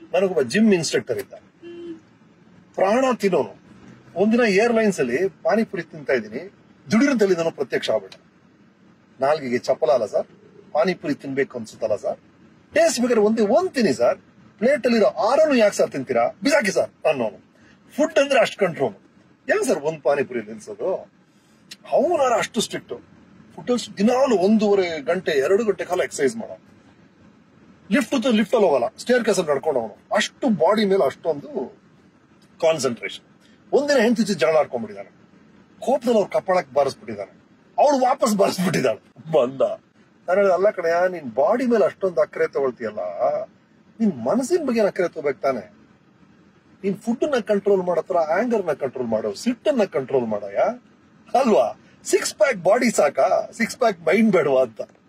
ನನಗೊಬ್ಬ gym instructor ಇದ್ದ ಪ್ರಾಣ ತಿನ್ನೋನು ಒಂದಿನ ಏರ್ಲೈನ್ಸ್ ಅಲ್ಲಿ ಪಾನಿಪುರಿ ತಿಂತಾ ಇದ್ದೀನಿ ದುಡಿರದಲ್ಲಿ ನಾನು ಪ್ರತ್ಯಕ್ಷ ಆಗ್ಬಿಟ್ಟ ನಾಲ್ಗಿಗೆ ಚಪ್ಪಲ ಅಲ್ಲ ಸರ್ ಪಾನಿಪುರಿ ತಿನ್ಬೇಕು ಅನ್ಸುತ್ತಲ್ಲ ಸರ್ ಟೇಸ್ಟ್ ಬೇಕಾದ್ರೆ ಒಂದೇ ಒಂದ್ ತಿನ್ನಿ ಸರ್ ಪ್ಲೇಟ್ ಅಲ್ಲಿರೋ ಆರನ್ನು ಯಾಕೆ ಸರ್ ತಿಂತೀರಾ ಬಿಸಾಕಿ ಸರ್ ಅನ್ನೋನು ಫುಡ್ ಅಂದ್ರೆ ಅಷ್ಟು ಕಂಟ್ರೋಲ್ ಹೆಂಗ್ ಸರ್ ಒಂದ್ ಪಾನಿಪುರಿ ನಿಲ್ಸೋದು ಅವನಾರ ಅಷ್ಟು ಸ್ಟ್ರಿಕ್ಟ್ ಫುಡ್ ದಿನಾಲು ಒಂದೂವರೆ ಗಂಟೆ ಎರಡು ಗಂಟೆ ಕಾಲ ಎಕ್ಸರ್ಸೈಸ್ ಮಾಡೋ ಲಿಫ್ಟ್ ಲಿಫ್ಟ್ ಅಲ್ಲಿ ಹೋಗಲ್ಲ ಸ್ಟೇರ್ ಕೇಸ್ ಅಲ್ಲಿ ನಡ್ಕೊಂಡು ಅವನು ಅಷ್ಟು ಬಾಡಿ ಮೇಲೆ ಅಷ್ಟೊಂದು ಕಾನ್ಸಂಟ್ರೇಷನ್ ಒಂದಿನ ಹೆಂಡತಿ ಜಗಳ ಆಡ್ಕೊಂಡ್ಬಿಟ್ಟಿದ್ದಾನೆ ಕೋಪದಲ್ಲಿ ಅವ್ರ ಕಪ್ಪಳಕ್ ಬಾರಿಸ್ಬಿಟ್ಟಿದ್ದಾನೆ ಅವಳು ವಾಪಸ್ ಬಾರಿಸ್ಬಿಟ್ಟಿದ್ದಾಳೆ ಬಂದ ನಾನು ಹೇಳಿದೆ, ಅಲ್ಲ ಕಣಯ್ಯ ನಿನ್ ಬಾಡಿ ಮೇಲೆ ಅಷ್ಟೊಂದು ಅಕ್ಕರೆ ತಗೊಳ್ತೀಯಲ್ಲ ನಿನ್ ಮನಸ್ಸಿನ ಬಗ್ಗೆ ಅಕ್ಕರೆ ತಗೋಬೇಕು ತಾನೆ ನೀನ್ ಫುಡ್ ನ ಕಂಟ್ರೋಲ್ ಮಾಡತ್ರ ಆಂಗರ್ ನ ಕಂಟ್ರೋಲ್ ಮಾಡೋ ಸಿಟ್ಟನ್ನ ಕಂಟ್ರೋಲ್ ಮಾಡಯ್ಯ ಅಲ್ವಾ ಸಿಕ್ಸ್ ಪ್ಯಾಕ್ ಬಾಡಿ ಸಾಕಾ ಸಿಕ್ಸ್ ಪ್ಯಾಕ್ ಮೈಂಡ್ ಬೇಡವಾ ಅಂತ